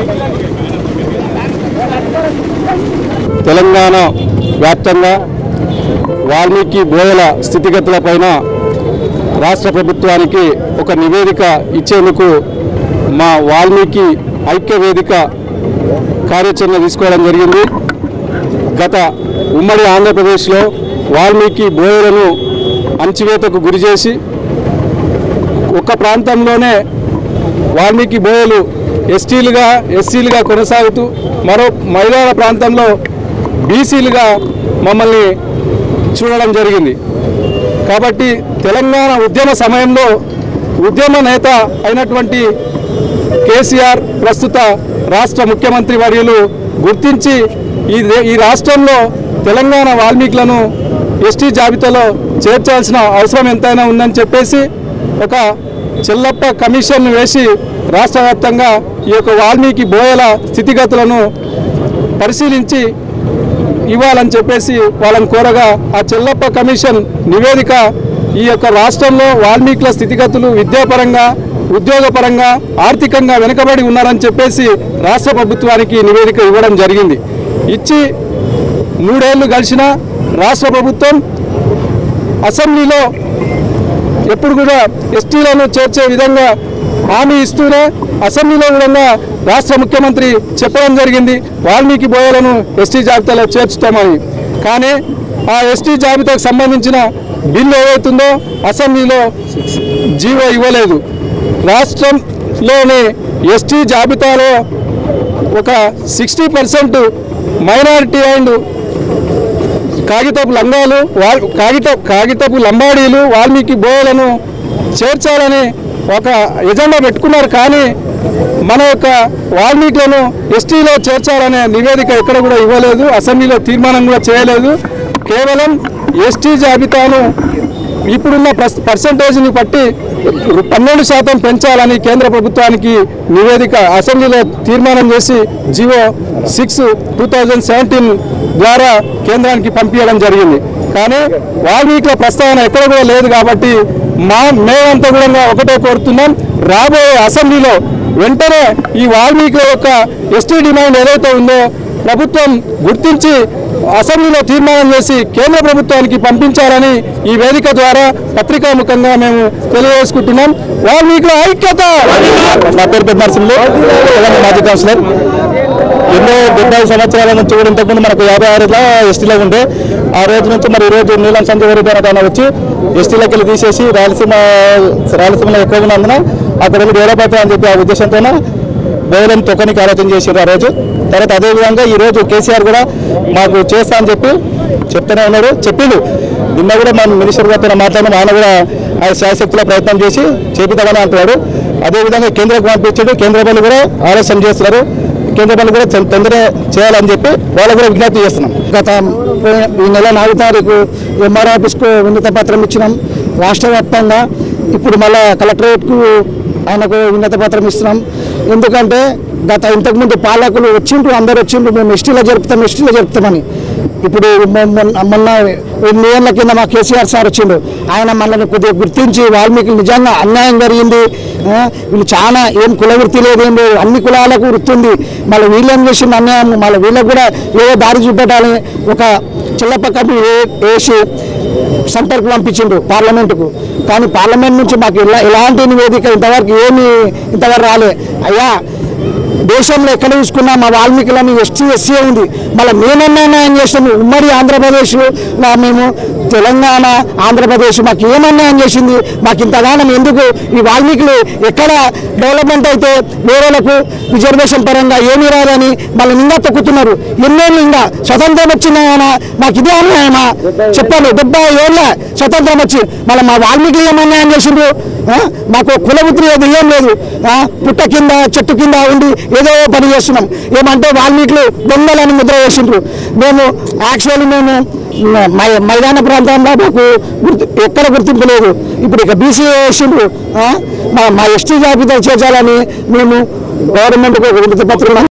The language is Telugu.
తెలంగాణ వ్యాప్తంగా వాల్మీకి బోయల స్థితిగతులపైన రాష్ట్ర ప్రభుత్వానికి ఒక నివేదిక ఇచ్చేందుకు మా వాల్మీకి ఐక్య వేదిక కార్యాచరణ తీసుకోవడం జరిగింది గత ఉమ్మడి ఆంధ్రప్రదేశ్లో వాల్మీకి బోయలను అణచివేతకు గురి చేసి ఒక ప్రాంతంలోనే వాల్మీకి బోయలు ఎస్టీలుగా ఎస్సీలుగా కొనసాగుతూ మరో మహిళల ప్రాంతంలో బీసీలుగా మమ్మల్ని చూడడం జరిగింది కాబట్టి తెలంగాణ ఉద్యమ సమయంలో ఉద్యమ నేత అయినటువంటి కేసీఆర్ ప్రస్తుత రాష్ట్ర ముఖ్యమంత్రి వర్యులు గుర్తించి ఈ దే- ఈ రాష్ట్రంలో తెలంగాణ వాల్మీకులను ఎస్టీ జాబితాలో చేర్చాల్సిన అవసరం ఎంతైనా ఉందని చెప్పేసి ఒక చెల్లప్ప కమిషన్ వేసి రాష్ట్ర వ్యాప్తంగా ఈ యొక్క వాల్మీకి బోయల స్థితిగతులను పరిశీలించి ఇవ్వాలని చెప్పేసి వాళ్ళని కోరగా ఆ చెల్లప్ప కమిషన్ నివేదిక ఈ యొక్క రాష్ట్రంలో వాల్మీకుల స్థితిగతులు విద్యాపరంగా ఉద్యోగపరంగా ఆర్థికంగా వెనుకబడి ఉన్నారని చెప్పేసి రాష్ట్ర ప్రభుత్వానికి నివేదిక ఇవ్వడం జరిగింది ఇచ్చి మూడేళ్లు గడిచిన రాష్ట్ర ప్రభుత్వం అసెంబ్లీలో ఎప్పుడు కూడా ఎస్టీలను చేర్చే విధంగా హామీ ఇస్తూనే అసెంబ్లీలో కూడా రాష్ట్ర ముఖ్యమంత్రి చెప్పడం జరిగింది వాల్మీకి బోయలను ఎస్టీ జాబితాలో చేర్చుతామని కానీ ఆ ఎస్టీ జాబితాకు సంబంధించిన బిల్లు ఏదైతుందో అసెంబ్లీలో జీవో ఇవ్వలేదు రాష్ట్రంలోని ఎస్టీ జాబితాలో ఒక సిక్స్టీ పర్సెంట్ మైనారిటీ అండ్ కాగితపు లంగాలు వాల్ కాగిత కాగితపు లంబాడీలు వాల్మీకి బోయలను చేర్చాలని ఒక ఎజెండా పెట్టుకున్నారు కానీ మన యొక్క వాల్మీకులను ఎస్టీలో చేర్చాలనే నివేదిక ఎక్కడ కూడా ఇవ్వలేదు అసెంబ్లీలో తీర్మానం కూడా చేయలేదు కేవలం ఎస్టీ జాబితాను ఇప్పుడున్న పర్స్ పర్సంటేజ్ని బట్టి పన్నెండు శాతం పెంచాలని కేంద్ర ప్రభుత్వానికి నివేదిక అసెంబ్లీలో తీర్మానం చేసి GO six two thousand seventeen ద్వారా కేంద్రానికి పంపించడం జరిగింది కానీ వాల్మీకుల ప్రస్తావన ఎక్కడ కూడా లేదు కాబట్టి మా మేమంతా కూడా ఒకటే కోరుతున్నాం రాబోయే అసెంబ్లీలో వెంటనే ఈ వాల్మీకుల యొక్క ఎస్టీ డిమాండ్ ఏదైతే ఉందో ప్రభుత్వం గుర్తించి అసెంబ్లీలో తీర్మానం చేసి కేంద్ర ప్రభుత్వానికి పంపించాలని ఈ వేదిక ద్వారా పత్రికాముఖంగా మేము తెలియజేసుకుంటున్నాం వాల్మీకుల ఐక్యత నా పేరు పెద్ద నరసింహులు తెలంగాణ మాజీ కౌన్సిలర్ ఎన్నో డెబ్బై సంవత్సరాల నుంచి కూడా ఇంతకుముందు మనకు యాభై ఆరులో ఎస్టీలో ఉండే ఆ రోజు నుంచి మరి ఈ రోజు నీలం సంజయ్ వరకు వచ్చి ఎస్టీలోకి వెళ్ళి తీసేసి రాయలసీమ రాయలసీమలో ఎక్కువ ఉన్నందున అక్కడ వెళ్ళి డెవలప్ అవుతాయి అని చెప్పి ఆ ఉద్దేశంతోనే బోయలను తొక్కనికి ఆలోచన చేసారు ఆ రోజు తర్వాత అదేవిధంగా ఈ రోజు కేసీఆర్ కూడా మాకు చేస్తా అని చెప్పి చెప్తూనే ఉన్నాడు చెప్పిండు నిన్న కూడా మన మినిస్టర్ గారితో మాట్లాడిన ఆయన కూడా ఆయన శాయశక్తిలో ప్రయత్నం చేసి చేపిద్దామని అంటున్నాడు అదేవిధంగా కేంద్రకు పంపించాడు కేంద్ర వాళ్ళు కూడా ఆలోచన చేస్తున్నారు కేంద్ర వాళ్ళు కూడా తొం- తొందరగా చేయాలని చెప్పి వాళ్ళు కూడా విజ్ఞప్తి చేస్తున్నాం గత పోయిన- ఈ నెల నాలుగు తారీఖు ఎంఆర్ ఆఫీస్కు వినత పత్రం ఇచ్చినాం రాష్ట్ర వ్యాప్తంగా ఇప్పుడు మళ్ళా కలెక్టరేట్కు ఆయనకు వినత పత్రం ఇస్తున్నాం ఎందుకంటే గత ఇంతకుముందు పాలకులు వచ్చిండ్రు అందరు వచ్చిండ్రు మేము ఎస్టీలో జరుపుతాం ఎస్టీలో జరుపుతామని ఇప్పుడు మొ- మొన్న మొన్న ఎనిమిది ఏళ్ళ కింద మా కేసీఆర్ సార్ వచ్చిండు ఆయన మనల్ని కొద్దిగా గుర్తించి వాల్మీకి నిజంగా అన్యాయం జరిగింది ఆ, వీళ్ళు చాలా ఏం కుల వృత్తి లేదు ఏం లేదు అన్ని కులాలకు వృత్తి ఉంది మళ్ళీ వీళ్ళేం చేసింది అన్యాయం మళ్ళీ వీళ్ళకి కూడా ఏదో దారి చూపెట్టాలని ఒక చిల్లప్ప కమిటీ వే- వేసి సెంటర్కి పంపించిండు పార్లమెంటుకు కానీ పార్లమెంట్ నుంచి మాకు ఎలా ఎలాంటి నివేదిక ఇంతవరకు ఏమి ఇంతవరకు రాలే అయ్యా దేశంలో ఎక్కడ చూసుకున్నా మా వాల్మీకులని ఎస్టీ ఎస్సీ ఉంది మళ్ళీ మేమన్నా న్యాయం చేస్తాము ఉమ్మడి ఆంధ్రప్రదేశ్ మేము తెలంగాణ ఆంధ్రప్రదేశ్ మాకు ఏమన్యాయం చేసింది మాకు ఇంతగానం ఎందుకు ఈ వాల్మీకులు ఎక్కడ డెవలప్మెంట్ అయితే వేరేలకు రిజర్వేషన్ పరంగా ఏమీ రాదని మళ్ళీ ఇంకా తొక్కుతున్నారు ఎన్నేళ్ళు ఇంకా స్వతంత్రం వచ్చిందా మాకు ఇదే అన్యాయమా చెప్పాలి డెబ్బై ఏళ్ళ స్వతంత్రం వచ్చి మళ్ళీ మా వాల్మీకులు ఏమన్యాయం చేసిండ్రు ఆ? మాకు కులవృత్తి లేదు ఏం లేదు ఆ? పుట్ట కింద చెట్టు కింద ఉండి ఏదో పని చేస్తున్నాం ఏమంటే వాల్మీకులు దొంగలని ముద్ర వేసిండ్రు మేము యాక్చువల్లీ మేము మై- మైదాన ప్రాంతంలో మాకు గుర్తు ఎక్కడ గుర్తింపు లేదు ఇప్పుడు ఇక బీసీ వేసిండ్రు ఆ? మా మా ఎస్టీ జాబితా చేర్చాలని మేము గవర్నమెంట్కు ఒక వినతి పత్రం